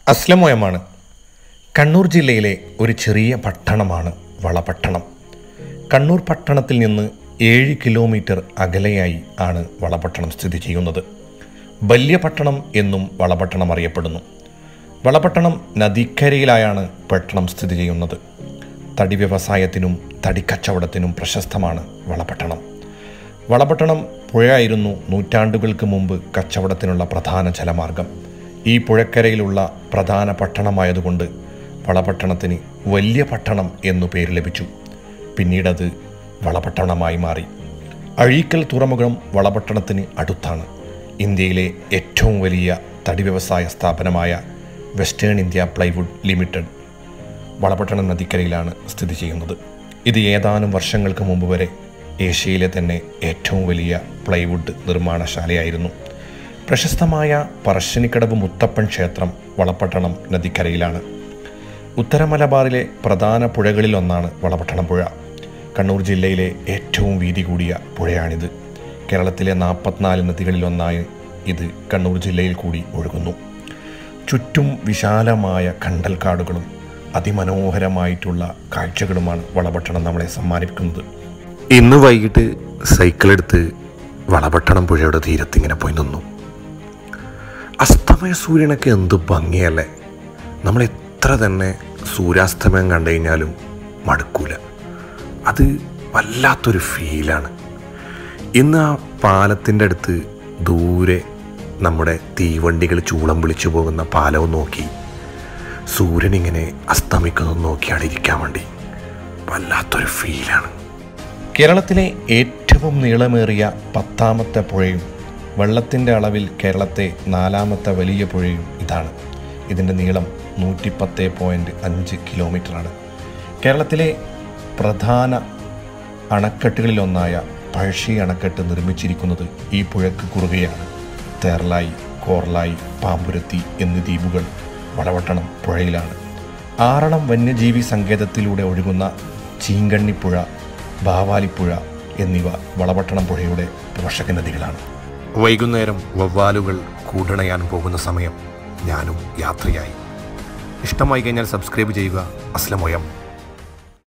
അസ്ലമോയമാണ് കണ്ണൂർ ജില്ലയിലെ ഒരു ചെറിയ പട്ടണമാണ് വളപട്ടണം കണ്ണൂർ പട്ടണത്തിൽ നിന്ന് ഏഴ് കിലോമീറ്റർ അകലെയായി ആണ് വളപട്ടണം സ്ഥിതി ചെയ്യുന്നത് വലിയ പട്ടണം എന്നും വളപട്ടണം അറിയപ്പെടുന്നു വളപട്ടണം നദിക്കരയിലായാണ് പട്ടണം സ്ഥിതി ചെയ്യുന്നത് തടി വ്യവസായത്തിനും തടിക്കച്ചവടത്തിനും പ്രശസ്തമാണ് വളപട്ടണം വളപട്ടണം പുഴയായിരുന്നു നൂറ്റാണ്ടുകൾക്ക് മുമ്പ് കച്ചവടത്തിനുള്ള പ്രധാന ജലമാർഗം ഈ പുഴക്കരയിലുള്ള പ്രധാന പട്ടണമായതുകൊണ്ട് വളപട്ടണത്തിന് വലിയ പട്ടണം എന്നു പേര് ലഭിച്ചു പിന്നീടത് വളപട്ടണമായി മാറി അഴീക്കൽ തുറമുഖം വളപട്ടണത്തിന് അടുത്താണ് ഇന്ത്യയിലെ ഏറ്റവും വലിയ തടി വ്യവസായ സ്ഥാപനമായ western India plywood limited Valapattanam നദിക്കരയിലാണ് സ്ഥിതി ചെയ്യുന്നത് ഇത് ഏതാനും വർഷങ്ങൾക്ക് മുമ്പ് വരെ ഏഷ്യയിലെ തന്നെ ഏറ്റവും വലിയ പ്ലൈവുഡ് നിർമ്മാണശാലയായിരുന്നു പ്രശസ്തമായ പറശ്ശിനിക്കടവ് മുത്തപ്പൻ ക്ഷേത്രം വളപട്ടണം നദിക്കരയിലാണ് ഉത്തര മലബാറിലെ പ്രധാന പുഴകളിലൊന്നാണ് വളപട്ടണം പുഴ കണ്ണൂർ ജില്ലയിലെ ഏറ്റവും വീതി കൂടിയ പുഴയാണിത് കേരളത്തിലെ നാൽപ്പത്തിനാല് നദികളിലൊന്നായി ഇത് കണ്ണൂർ ജില്ലയിൽ കൂടി ഒഴുകുന്നു ചുറ്റും വിശാലമായ കണ്ടൽക്കാടുകളും അതിമനോഹരമായിട്ടുള്ള കാഴ്ചകളുമാണ് വളപട്ടണം നമ്മളെ സമ്മാനിക്കുന്നത് ഇന്ന് വൈകിട്ട് സൈക്കിൾ എടുത്ത് വളപട്ടണം പുഴയുടെ തീരത്തിങ്ങനെ പോയി നിന്നു അസ്തമയ സൂര്യനൊക്കെ എന്ത് ഭംഗിയല്ലേ നമ്മൾ എത്ര തന്നെ സൂര്യാസ്തമയം കണ്ടു കഴിഞ്ഞാലും മടുക്കൂല അത് വല്ലാത്തൊരു ഫീലാണ് ഇന്ന് ആ പാലത്തിൻ്റെ അടുത്ത് ദൂരെ നമ്മുടെ തീവണ്ടികൾ ചൂളം വിളിച്ചു പോകുന്ന പാലവും നോക്കി സൂര്യനിങ്ങനെ അസ്തമിക്കുന്നത് നോക്കിയാണ് ഇരിക്കാൻ വേണ്ടി വല്ലാത്തൊരു ഫീലാണ് കേരളത്തിലെ ഏറ്റവും നീളമേറിയ പത്താമത്തെ പുഴയും വെള്ളത്തിൻ്റെ അളവിൽ കേരളത്തെ നാലാമത്തെ വലിയ പുഴയും ഇതാണ് ഇതിൻ്റെ നീളം നൂറ്റിപ്പത്ത് പോയിൻറ്റ് അഞ്ച് കിലോമീറ്ററാണ് കേരളത്തിലെ പ്രധാന അണക്കെട്ടുകളിലൊന്നായ പഴശ്ശി അണക്കെട്ട് നിർമ്മിച്ചിരിക്കുന്നത് ഈ പുഴയ്ക്ക് കുറുകെയാണ് തേർലായി കോർലായി പാമ്പുരത്തി എന്നീ ദ്വീപുകൾ വളവട്ടണം പുഴയിലാണ് ആറളം വന്യജീവി സങ്കേതത്തിലൂടെ ഒഴുകുന്ന ചീങ്കണ്ണിപ്പുഴ ബാവാലിപ്പുഴ എന്നിവ വളപട്ടണം പുഴയുടെ പോഷക നദികളാണ് വൈകുന്നേരം വവ്വാലുകൾ കൂടണയാൻ പോകുന്ന സമയം ഞാനും യാത്രയായി ഇഷ്ടമായി കഴിഞ്ഞാൽ സബ്സ്ക്രൈബ് ചെയ്യുക അസ്ലമൊയം